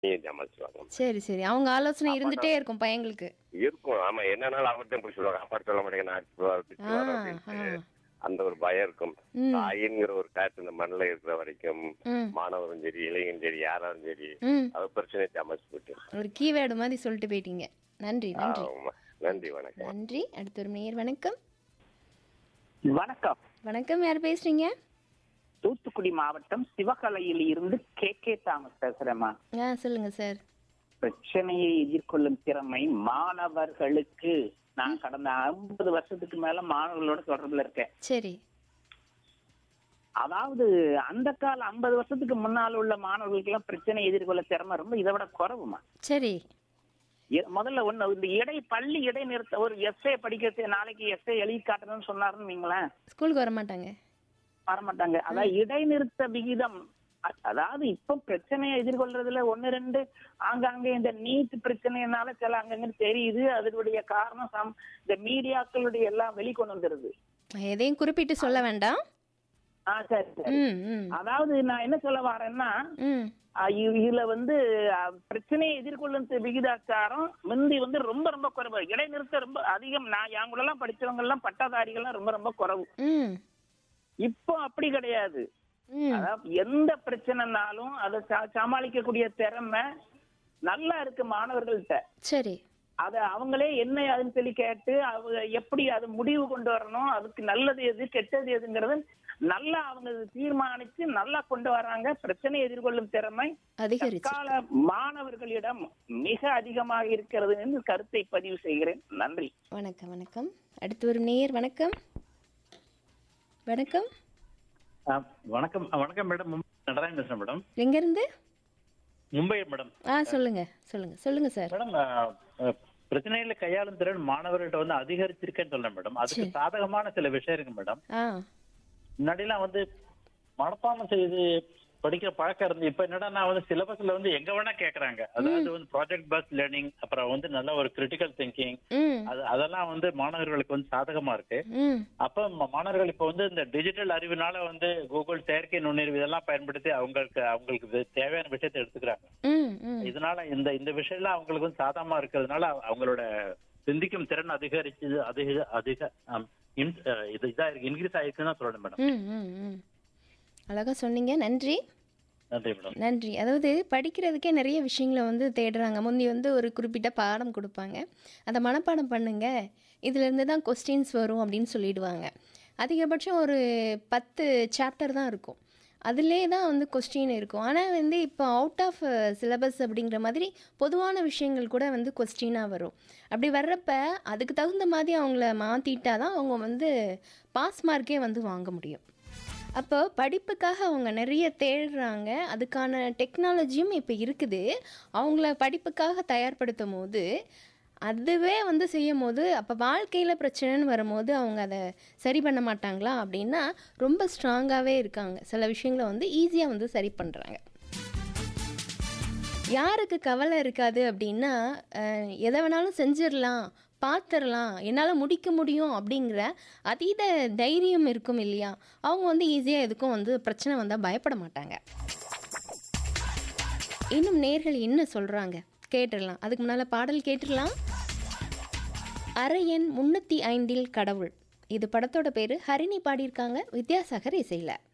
சமாளிச்சுவாங்க சரி சரி அவங்க ஆலோசனை இருந்துட்டே இருக்கும் பையங்களுக்கு இருக்கும் ஆமா என்னன்னாலும் அவர்கிட்ட போய் சொல்லுவாங்க அப்பா சொல்ல மாட்டேங்க நான் அடிச்சுடுவார், திட்டுவார் ஆ, அப்படின்ட்டு. ஆ. அந்த ஒரு பயம் இருக்கும் ம் தாயின்ங்கிற ஒரு காற்று இந்த மண்ணில் இருக்கிற வரைக்கும் ம் மாணவரும் சரி இளைஞரும் சரி யாராலும் சரி ம் அது பிரச்சனையை சமைச்சு போயிட்டு ஒரு கீவேர்டு மாதிரி சொல்லிட்டு போயிட்டீங்க நன்றி நன்றி ஆமா நன்றி வணக்கம் நன்றி அடுத்த ஒரு நேயர் வணக்கம் வணக்கம் வணக்கம் யார் பேசுறீங்க தூத்துக்குடி மாவட்டம் சிவகலையில் இருந்து கே கே தாமஸ் பேசுறேம்மா ஆ சொல்லுங்க சார் பிரச்சனையை எதிர்கொள்ளும் திறமை மாணவர்களுக்கு நான் கடந்த ஐம்பது வருஷத்துக்கு மேல மாணவர்களோட தொடர்புல இருக்கேன் சரி அதாவது அந்த கால ஐம்பது வருஷத்துக்கு முன்னால் உள்ள மாணவர்களுக்கு எல்லாம் பிரச்சனை எதிர்கொள்ள திறமை ரொம்ப இதை விட குறவுமா சரி எ- முதல்ல ஒண்ணு இந்த இடை பள்ளி இடைநிறுத்த ஒரு எஸ்ஏ படிக்கிறது நாளைக்கு எஸ்ஏ எழுதி காட்டணும்னு சொன்னாருன்னு வைங்களேன் ஸ்கூலுக்கு வர மாட்டாங்க வரமாட்டாங்க அதாவது இடைநிறுத்த விகிதம் அ- அதாவது இப்ப பிரச்சனையை எதிர்கொள்றதுல ஒண்ணு ரெண்டு ஆங்காங்கே இந்த நீட் பிரச்சனைனால சில அங்கங்க தெரியுது அதனுடைய காரணம் சம் இந்த மீடியாக்களுடைய எல்லாம் வெளிக்கொண்டு வந்துருது எதையும் குறிப்பிட்டு சொல்ல வேண்டாம் ஆ சரி சரி ம் ம் அதாவது நான் என்ன சொல்ல வரேன்னா ம் அ, இ- இதுல வந்து அ, பிரச்சனையை எதிர்கொள்ளும் தி- விகிதாச்சாரம் முந்தி வந்து ரொம்ப ரொம்ப குறைவு இடைநிறுத்த ரொம்ப அதிகம் நான் என் கூட எல்லாம் படிச்சவங்க எல்லாம் பட்டதாரிகள்லாம் ரொம்ப ரொம்ப குறைவு ம் இப்போ அப்படி கிடையாது ம் அதாவது எந்த பிரச்சனைனாலும் அதை ச- சமாளிக்கக்கூடிய திறமை நல்லா இருக்கு மாணவர்கள்ட்ட சரி அத அவங்களே என்ன அதுன்னு சொல்லி கேட்டு அவங்க எப்படி அது முடிவு கொண்டு வரணும் அதுக்கு நல்லது எது கெட்டது எதுங்கிறது நல்லா அவங்க தீர்மானிச்சு நல்லா கொண்டு வராங்க பிரச்சனை எதிர்கொள்ளும் திறமை அதிகரிச்சு தற்கால மாணவர்களிடம் மிக அதிகமாக இருக்கிறது என்று கருத்தை பதிவு செய்கிறேன் நன்றி வணக்கம் வணக்கம் அடுத்து ஒரு நேயர் வணக்கம் வணக்கம் ஆ, வணக்கம் ஆ, வணக்கம் மேடம் மும்பை நடராஜன் பேசுறேன் மேடம் எங்க இருந்து மும்பை மேடம் ஆ சொல்லுங்க சொல்லுங்க சொல்லுங்க சார் மேடம் ஆ, ஆ, பிரச்சனைகளை கையாளும் திறன் மாணவர்கள்ட்ட வந்து அதிகரிச்சிருக்கேன்னு சொல்றேன் மேடம் அதுக்கு சரி. சாதகமான சில விஷயம் இருக்கு மேடம் ஆ முன்னாடிலாம் வந்து மனப்பாடம் செய்து படிக்கிற பழக்கம் இருந்து இப்ப என்னடா வந்து சிலபஸ்ல வந்து எங்க வேணா கேக்குறாங்க அதாவது வந்து ப்ராஜெக்ட் பேஸ் லேர்னிங் அப்புறம் வந்து நல்ல ஒரு கிரிட்டிக்கல் திங்கிங் ம் அது அதெல்லாம் வந்து மாணவர்களுக்கு வந்து சாதகமா இருக்கு ம் அப்ப ம- மாணவர்கள் இப்ப வந்து இந்த டிஜிட்டல் அறிவினால வந்து கூகுள் செயற்கை நுண்ணறிவு இதெல்லாம் பயன்படுத்தி அவங்களுக்கு அவங்களுக்கு வே- தேவையான விஷயத்தை எடுத்துக்கிறாங்க ம் ம் இதனால இந்த இந்த விஷயம்லாம் அவங்களுக்கு வந்து சாதகமா இருக்கிறதுனால அவ- அவங்களோட சிந்திக்கும் திறன் அதிகரிச்சு அதிக அதிக ஆம், இன்- அஹ் இது இதா இருக்கு இன்க்ரீஸ் ஆயிருக்குன்னு தான் சொல்லணும் மேடம் ம் ம் ம் அழகா சொன்னீங்க நன்றி நன்றி மேடம் நன்றி அதாவது படிக்கிறதுக்கே நிறைய விஷயங்களை வந்து தேடுறாங்க முந்தி வந்து ஒரு குறிப்பிட்ட பாடம் கொடுப்பாங்க அதை மனப்பாடம் பண்ணுங்க இதுலேருந்து தான் கொஸ்டின்ஸ் வரும் அப்படின்னு சொல்லிடுவாங்க அதிகபட்சம் ஒரு பத்து சாப்டர் தான் இருக்கும் அதிலே தான் வந்து கொஸ்டின் இருக்கும் ஆனால் வந்து இப்போ அவுட் ஆஃப் சிலபஸ் அப்படிங்கிற மாதிரி பொதுவான விஷயங்கள் கூட வந்து கொஸ்டினாக வரும் அப்படி வர்றப்ப அதுக்கு தகுந்த மாதிரி அவங்கள மாற்றிட்டா தான் அவங்க வந்து பாஸ் மார்க்கே வந்து வாங்க முடியும் அப்போ படிப்புக்காக அவங்க நிறைய தேடுறாங்க அதுக்கான டெக்னாலஜியும் இப்போ இருக்குது அவங்கள படிப்புக்காக தயார்படுத்தும் போது அதுவே வந்து செய்யும் போது அப்போ வாழ்க்கையில் பிரச்சனைன்னு வரும்போது அவங்க அதை சரி பண்ண மாட்டாங்களா அப்படின்னா ரொம்ப ஸ்ட்ராங்காகவே இருக்காங்க சில விஷயங்களை வந்து ஈஸியாக வந்து சரி பண்ணுறாங்க யாருக்கு கவலை இருக்காது அப்படின்னா அஹ், எதை வேணாலும் செஞ்சிடலாம் பார்த்துடலாம் என்னால் முடிக்க முடியும் அப்படிங்கிற அதீத தைரியம் இருக்கும் இல்லையா அவங்க வந்து ஈஸியாக எதுக்கும் வந்து பிரச்சனை வந்தால் பயப்பட மாட்டாங்க இன்னும் நேர்கள் என்ன சொல்கிறாங்க கேட்டுடலாம் அதுக்கு முன்னால் பாடல் கேட்டுடலாம் அரையன் முன்னூற்றி ஐந்தில் கடவுள் இது படத்தோட பேர் ஹரிணி பாடியிருக்காங்க வித்யாசாகர் இசையில்